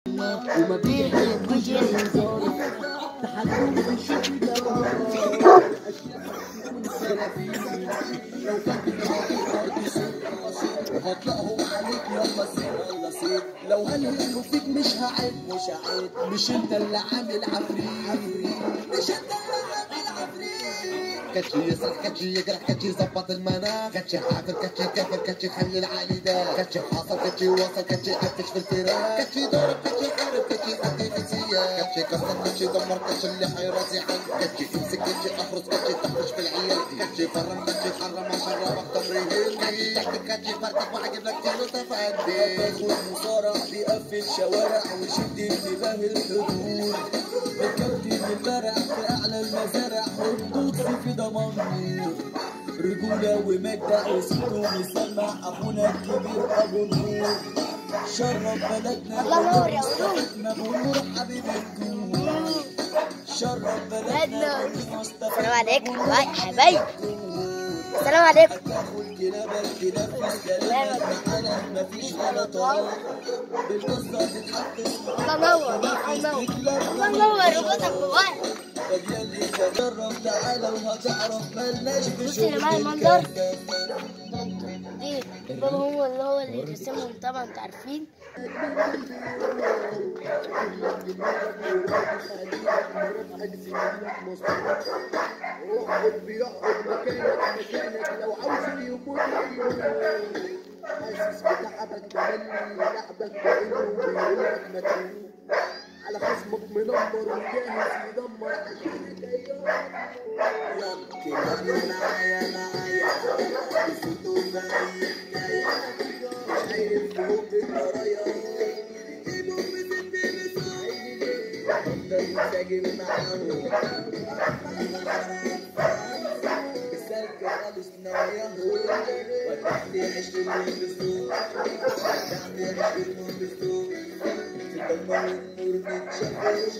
وما بيحبش الهزار تحكم في الشغل هطلقهم عليك يلا سيب يلا سيب لو هنهلوا فيك مش هعيب مش هعيب مش انت اللي عامل عفريت مش انت اللي عامل عفريت كاتشي يسرح كاتشي يجرح كاتشي يظبط المناخ كاتشي حافل كاتشي كافر كاتشي خلي العالي ده كاتشي حاصل كاتشي وصل كاتشي قفش في الفراق كاتشي ضرب كاتشي حارب كاتشي قدي في السياق كاتشي كسر كاتشي دمر كاتشي اللي حيراسي حن كاتشي امسك كاتشي احرس كاتشي تحرش في العيال كاتشي فرم كاتشي حرم شربك تمرين كاتشي تحت كاتشي فرتك وعجب لك كيلو تفدي باخد مصارع بيقفل شوارع ويشد انتباه الحضور بتقدم البرع في اعلى المزارع والقدس في ضمان رجولة ومجدة وصوته مسمع أخونا الكبير أبو النور شرف بلدنا الله ينور يا ولود. احنا بنور حبيب الجمهور شرف بلدنا بلدنا. السلام عليكم باي حبايب السلام عليكم هتاخد كلاب الكلاب في سلامك معانا مفيش ولا طريق بالقصة تتحط اسمك الله ينور الله ينور الله ينور ربطك جوايا فديالي تجرب تعالى وهتعرف ملناش في بص يا شغل جماعة المنظر. الكركب. دي بابا هو اللي هو اللي رسمهم طبعا انتوا عارفين اقعد بيقعد مكانك مكانك لو عاوز يموت يموت حاسس بتعبك تملي لعبك كأنه بيقولك مكروه على خصمك منمر وجاهز يدمر عشان الايام كلامي معايا معايا بصوته معايا حكاية مش عارف فوق القراية يجيبوا بست بصوت افضل مساجم معاهم بالسلك خالص نوايا وفتح لي عشرين بصوت فتح لي عشرين بصوت تدمر النور متشافش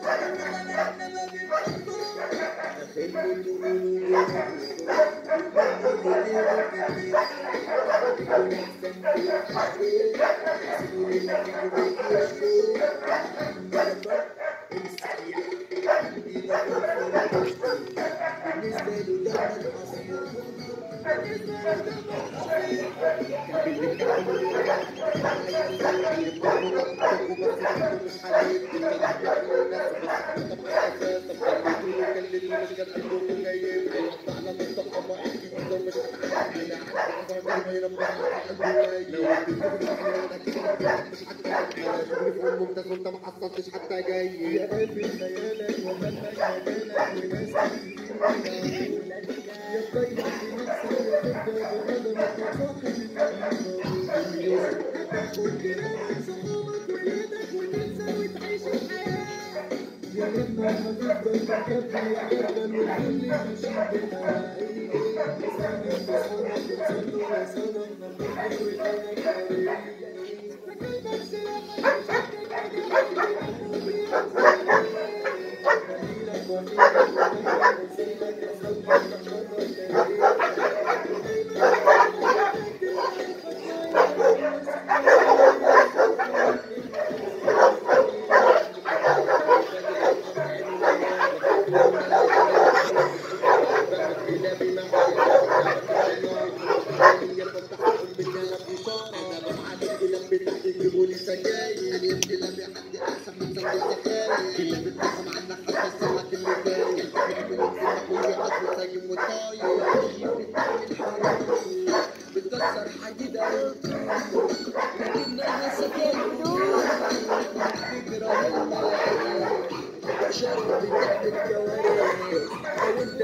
ممتاز وانت ما حصلتش حتى جاي يا قلبي خيالك ومن مجالك وناس يا طيب في نفسك وتبدا بقدمك وصاحب يا لما ما تفضل تكفي يا جبل والكل ماشي بحقيقي لسانك بصونك وصلوا لسانك نبضك وكانك بتكسر حديد لكنها سكاكين فكرة شرب تحت الكوارث لو انت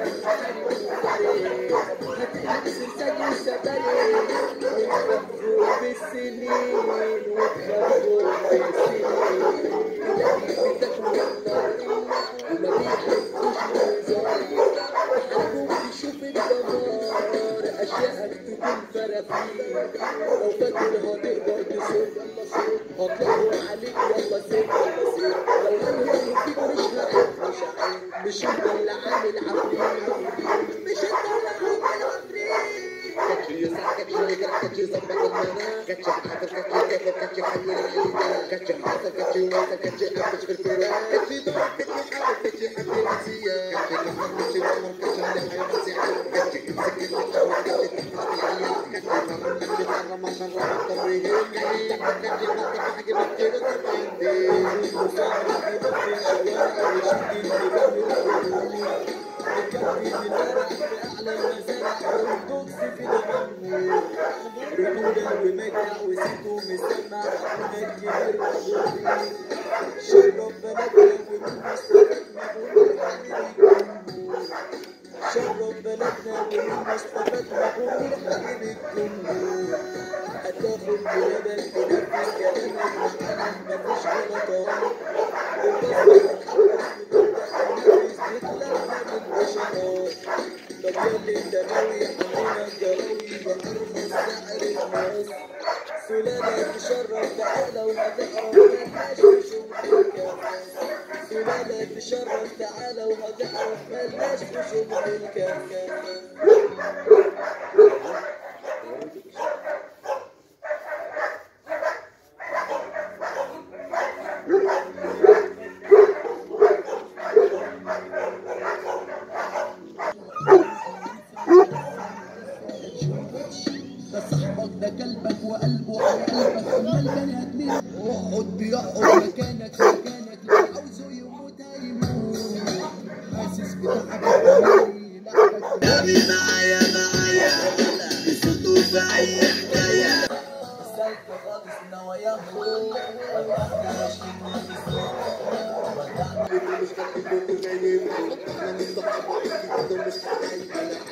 هتحبس سجن سبايك وتخبوا بالسنين وتخبوا بالسنين تلاقي بتاكلوا النار وما بيحبوش الهزار تحبوا تشوف الدمار اشياءك تكون فرافيل لو فاكر هتقدر تصد يلا صد هطلعوا عليك يلا سيب يلا سيب لو هنهزم فيك مش هعيب مش هعيب مش انت اللي عامل عفريت مش انت اللي عامل عفريت كاتشي يسرح كاتشي يجرح كاتشي يظبط المناخ كاتشي حافظ كاتشي كافر كاتشي خلي العيدة كاتشي حاصل كاتشي حياتك كتجي حبك في الفراق كتجي ضرب كتجي حرب كتجي حبي نسيان كتجي نفر كتجي عمر كتجي على حياة نسيان كتجي تمسك النقاوة كتجي تحفظ في عيال كتجي مرة كتجي مرة ما مرة بتضري كتجي تعمل كتجي حتى بحكي بكتير ضرب عندي وصار في بطل الشوارع وشدي الجبال والقلوب بكفي بنار في أعلى المزارع والقدس في دمه رجولة ومجدع وست ومسمع أبونا الكبير وأبوي شرف بلدنا ومن مستفدنا بقول الجمهور شرف بلدنا ومن مستفدنا بقول حبيب الجمهور هتاخد بلادك تنفذ كلامك معانا مفيش غلطات وبس طب ياللي انت ناوي عندنا الجراوي بأرخص سعر الناس سلالة تشرف تعالى وهتعرف ملهاش في شغل الكفاف سلالة تشرف تعالى وهتعرف ملهاش في شغل الكفاف ده صاحبك ده كلبك وقلبه على قلبك اما البني ادمين اقعد بيقعد مكانك مكانك لو عاوزه يموت هيموت حاسس بتعبك وعيني لعبك معايا معايا بصوته في أي حكاية سالك خالص نواياه ودعني ماشي مش كاتب كله جايب احنا من ضبط بعض كده مش حكاية